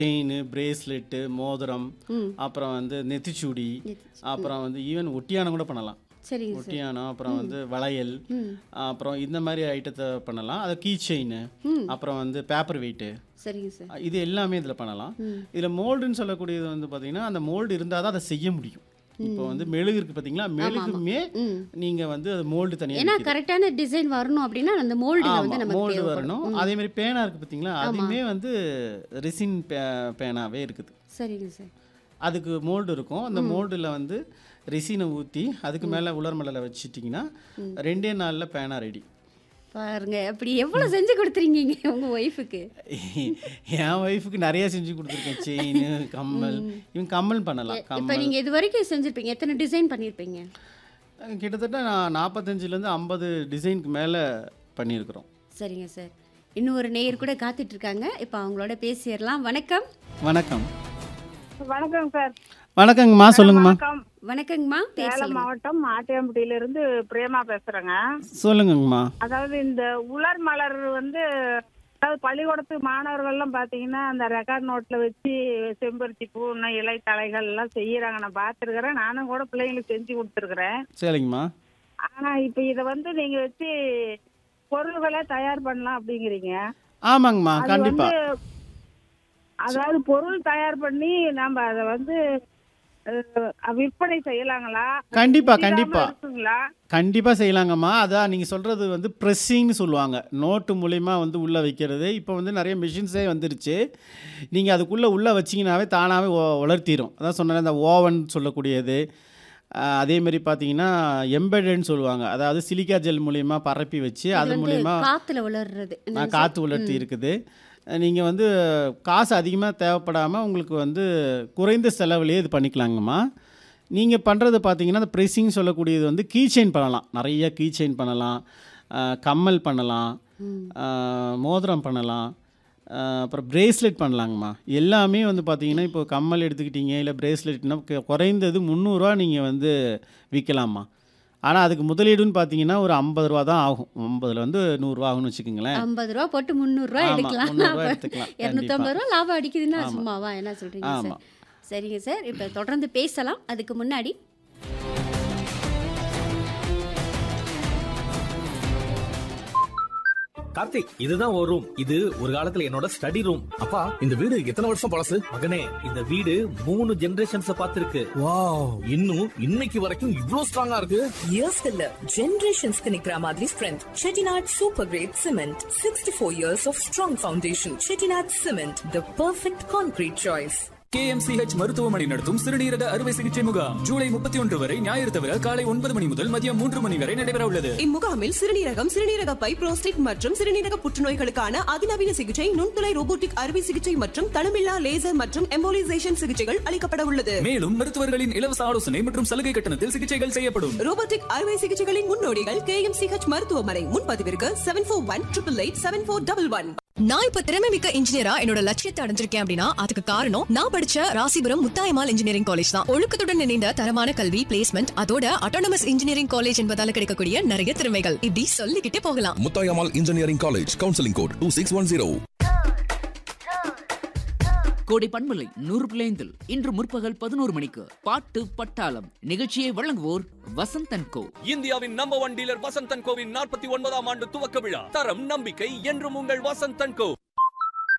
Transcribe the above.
Chain bracelet மோதிரம் ம் அப்புறம் வந்து நெத்திச்சூடி நெத்திச்சு- அப்புறம் வந்து ஈவன் ஒட்டியானம் கூட பண்ணலாம் சரிங்க சார் ஒட்டியானம் அப்புறம் வந்து வளையல் ம் அப்புறம் இந்த மாதிரி ஐட்டத்தை பண்ணலாம் அது கீ செயின் ம் அப்புறம் வந்து பேப்பர் வெயிட்டு சரிங்க சார் இது எல்லாமே இதில் பண்ணலாம் ம் இதில் மோல்டுன்னு சொல்லக்கூடியது வந்து பார்த்தீங்கன்னா அந்த மோல்டு இருந்தால் தான் அதை செய்ய முடியும் இப்போ வந்து மெழுகு இருக்குது பார்த்தீங்களா மெழுகுமே ம் நீங்கள் வந்து அது மோல்டு தனியாக ஏன்னா கரெக்டான டிசைன் வரணும் அப்படின்னா அந்த மோல்டுல வந்து நமக்கு மோல்டு தேவைப்படும் வரணும் அதே மாதிரி பேனா இருக்குது பார்த்தீங்களா அதுவுமே வந்து ரெசின் பே பேனாவே இருக்குது சரிங்க சார் அதுக்கு மோல்டு இருக்கும் அந்த மோல்டில் வந்து ரெசினை ஊற்றி அதுக்கு மேலே உலர் மலரை வச்சிட்டிங்கன்னா ரெண்டே நாளில் பேனா ரெடி பாருங்க அப்படி எவ்வளவு செஞ்சு கொடுத்துருங்கீங்க உங்க ஒய்ஃபுக்கு என் ஒய்ஃபுக்கு நிறைய செஞ்சு கொடுத்துருக்கேன் செயின் கம்மல் இவன் கம்மல் பண்ணலாம் இப்போ கம்மல் நீங்க இது வரைக்கும் செஞ்சிருப்பீங்க எத்தனை டிசைன் பண்ணியிருப்பீங்க கிட்டத்தட்ட நான் நாற்பத்தஞ்சிலேருந்து ஐம்பது டிசைனுக்கு மேலே பண்ணியிருக்கிறோம் சரிங்க சார் இன்னும் ஒரு நேயர் கூட காத்துட்டு இருக்காங்க இப்போ அவங்களோட பேசிடலாம் வணக்கம் வணக்கம் வணக்கம் சார் வணக்கங்கம்மா சொல்லுங்கம்மா வணக்கம் வணக்கங்கம்மா பேர் சேலம் சொல்லுங்க மாவட்டம் மாட்டியாம்பட்டியில இருந்து பிரேமா பேசுறேங்க சொல்லுங்கங்கம்மா அதாவது இந்த உலர் மலர் வந்து அதாவது பள்ளிக்கூடத்து மாணவர்கள்லாம் பாத்தீங்கன்னா அந்த ரெக்கார்ட் நோட்ல வச்சு செம்பருத்தி பூ இன்னும் இலை தலைகள் எல்லாம் செய்யறாங்க நான் பார்த்துருக்கிறேன் நானும் கூட பிள்ளைங்களுக்கு செஞ்சு கொடுத்துருக்குறேன் சரிங்கம்மா ஆனா இப்ப இத வந்து நீங்க வச்சு பொருள்களை தயார் பண்ணலாம் அப்படிங்கிறீங்க ஆமாங்கம்மா அது கண்டிப்பா வந்து அதாவது பொருள் தயார் பண்ணி நம்ம அதை வந்து அஹ், விற்பனை செய்யலாங்களா கண்டிப்பா இல்லாம கண்டிப்பா இருக்குங்களா கண்டிப்பாக செய்யலாங்கம்மா அதான் நீங்கள் சொல்கிறது வந்து ப்ரெஸ்ஸிங்னு சொல்லுவாங்க நோட்டு மூலிமா வந்து உள்ளே வைக்கிறது இப்போ வந்து நிறைய மிஷின்ஸே வந்துருச்சு நீங்கள் அதுக்குள்ளே உள்ளே வச்சிங்கனாவே தானாகவே உலர்த்திடும் அதான் சொன்னேன் அந்த ஓவன் சொல்லக்கூடியது ஆஹ் அதே மாதிரி பார்த்தீங்கன்னா எம்பெடட்னு சொல்லுவாங்க அதாவது சிலிக்கா ஜெல் மூலிமா பரப்பி வச்சு இது அது வந்து மூலிமா காத்துல உலர்றது என்னங்க சார்? காற்று உலர்த்தி இருக்குது நீங்கள் வந்து காசு அதிகமாக தேவைப்படாமல் உங்களுக்கு வந்து குறைந்த செலவுலேயே இது பண்ணிக்கலாங்கம்மா நீங்கள் பண்ணுறது பார்த்தீங்கன்னா அந்த ப்ரெஸ்ஸிங் சொல்லக்கூடியது வந்து கீ செயின் பண்ணலாம் நிறைய கீ செயின் பண்ணலாம் ஆஹ் கம்மல் பண்ணலாம் ம். ஆஹ் மோதிரம் பண்ணலாம் ஆஹ் அப்புறம் பிரேஸ்லெட் பண்ணலாங்கம்மா எல்லாமே வந்து பார்த்தீங்கன்னா இப்போ கம்மல் எடுத்துக்கிட்டீங்க இல்லை பிரேஸ்லெட்னா குறைந்தது முந்நூறுரூவா நீங்கள் வந்து விற்கலாம்மா ஆனால் அதுக்கு முதலீடுன்னு பார்த்தீங்கன்னா ஒரு ஐம்பது ரூபா தான் ஆகும் ஐம்பதுல வந்து நூறுரூவா ஆகும்னு வச்சுக்கோங்களேன் ஐம்பது ரூபா போட்டு முந்நூறுரூவா ஆமா, எடுக்கலாம் முந்நூறுரூவா எடுத்துக்கலாம் இரநூத்தம்பது ரூபா லாபம் அடிக்குதுன்னா ஆமா. சும்மாவா என்ன சொல்றீங்க ஆமா. சார் சரிங்க சார் இப்போ தொடர்ந்து பேசலாம் அதுக்கு முன்னாடி கார்த்திக் இதுதான் ஒரு ரூம் இது ஒரு காலத்துல என்னோட ஸ்டடி ரூம் அப்பா இந்த வீடு எத்தனை வருஷம் பழசு மகனே இந்த வீடு மூணு ஜெனரேஷன்ஸ் பார்த்திருக்கு வாவ் இன்னும் இன்னைக்கு வரைக்கும் இவ்ளோ ஸ்ட்ராங்கா இருக்கு இயர்ஸ் இல்ல ஜெனரேஷன்ஸ்க்கு நிக்கிற மாதிரி strength Chettinad super great cement sixty four years of strong foundation Chettinad cement the perfect concrete choice KMCH மருத்துவமனை நடத்தும் சிறுநீரக அறுவை சிகிச்சை முகாம் ஜூலை முப்பத்தி ஒன்று வரை ஞாயிறு தவிர காலை ஒன்பது மணி முதல் மதியம் மூன்று மணி வரை நடைபெற உள்ளது இம்முகாமில் சிறுநீரகம் சிறுநீரக பை புரோஸ்டேட் மற்றும் சிறுநீரக புற்றுநோய்களுக்கான அதிநவீன சிகிச்சை நுண்துளை ரோபோட்டிக் அறுவை சிகிச்சை மற்றும் தளமில்லா லேசர் மற்றும் எம்போலிசேஷன் சிகிச்சைகள் அளிக்கப்பட உள்ளது மேலும் மருத்துவர்களின் இலவச ஆலோசனை மற்றும் சலுகை கட்டணத்தில் சிகிச்சைகள் செய்யப்படும் ரோபோட்டிக் அறுவை சிகிச்சைகளின் முன்னோடிகள் கே எம் சிஹெச் மருத்துவமனை முன்பதிவிற்கு seven four one triple eight seven four double one நான் இப்ப திறமை மிக்க இன்ஜினியரா என்னோட லட்சியத்தை அடைஞ்சிருக்கேன் அப்படின்னா அதுக்கு காரணம் நான் படிச்ச ராசிபுரம் முத்தாயமால் இன்ஜினியரிங் காலேஜ் தான் ஒழுக்கத்துடன் இணைந்த தரமான கல்வி பிளேஸ்மெண்ட் அதோட அட்டானமஸ் இன்ஜினியரிங் காலேஜ் என்பதால கிடைக்கக்கூடிய நிறைய திறமைகள் இப்படி சொல்லிக்கிட்டே போகலாம் Muthayammal engineering college counselling code two six one zero கோடை பண்பலை நூறு பிள்ளைந்தில் இன்று முற்பகல் பதினோரு மணிக்கு பாட்டு பட்டாளம் நிகழ்ச்சியை வழங்குவோர் வசந்தன் கோ இந்தியாவின் நம்பர் ஒன் டீலர் வசந்தன் கோவின் நாற்பத்தி ஒன்பதாம் ஆண்டு துவக்க விழா தரம் நம்பிக்கை என்றும் உங்கள் வசந்தன் கோ